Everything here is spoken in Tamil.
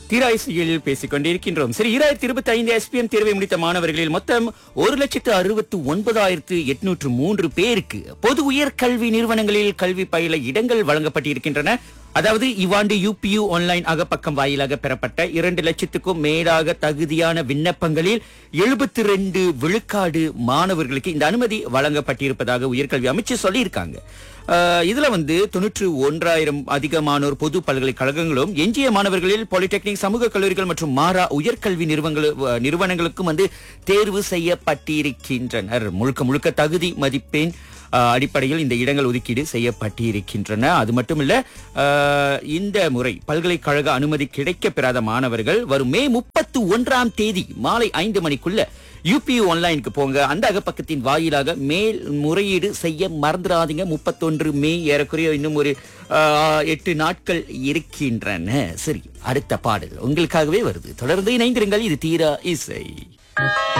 தீராய்சியில் பேசிக் கொண்டிருக்கின்றோம் சரி இரண்டாயிரத்தி இருபத்தி ஐந்து எஸ்பிஎம் தேர்வை முடித்த மாணவர்களில் மொத்தம் ஒரு லட்சத்து அறுபத்து ஒன்பதாயிரத்து எட்நூற்று மூன்று பேருக்கு பொது உயர் கல்வி நிறுவனங்களில் கல்வி பயில இடங்கள் வழங்கப்பட்டிருக்கின்றன அதாவது இவ்வாண்டு யூபியு ஆன்லைன் அகப்பக்கம் வாயிலாக பெறப்பட்ட இரண்டு லட்சத்துக்கும் மேலாக தகுதியான விண்ணப்பங்களில் எழுபத்தி ரெண்டு விழுக்காடு மாணவர்களுக்கு இந்த அனுமதி வழங்கப்பட்டிருப்பதாக உயர்கல்வி அமைச்சர் சொல்லியிருக்காங்க அஹ், இதுல வந்து தொன்னூற்று ஒன்றாயிரம் அதிகமானோர் பொது பல்கலைக்கழகங்களும் எஞ்சிய மாணவர்களில் பாலிடெக்னிக் சமூக கல்லூரிகள் மற்றும் மாறா உயர்கல்வி நிறுவனங்கள் நிறுவனங்களுக்கும் வந்து தேர்வு செய்யப்பட்டிருக்கின்றனர் முழுக்க முழுக்க தகுதி மதிப்பெண் அஹ், அடிப்படையில் இந்த இடங்கள் ஒதுக்கீடு செய்யப்பட்டிருக்கின்றன அது மட்டுமல்ல அஹ், இந்த முறை பல்கலைக்கழக அனுமதி கிடைக்க பெறாத மாணவர்கள் வரும் மே முப்பத்து ஒன்றாம் தேதி மாலை ஐந்து மணிக்குள்ள யூபியூ ஆன்லைனுக்கு போங்க அந்த அகப்பக்கத்தின் வாயிலாக மேல் முறையீடு செய்ய மறந்துடாதீங்க முப்பத்தொன்று மே ஏறக்குறைய இன்னும் ஒரு அஹ், எட்டு நாட்கள் இருக்கின்றன சரி அடுத்த பாடல் உங்களுக்காகவே வருது தொடர்ந்து இணைந்திருங்கள் இது தீரா இசை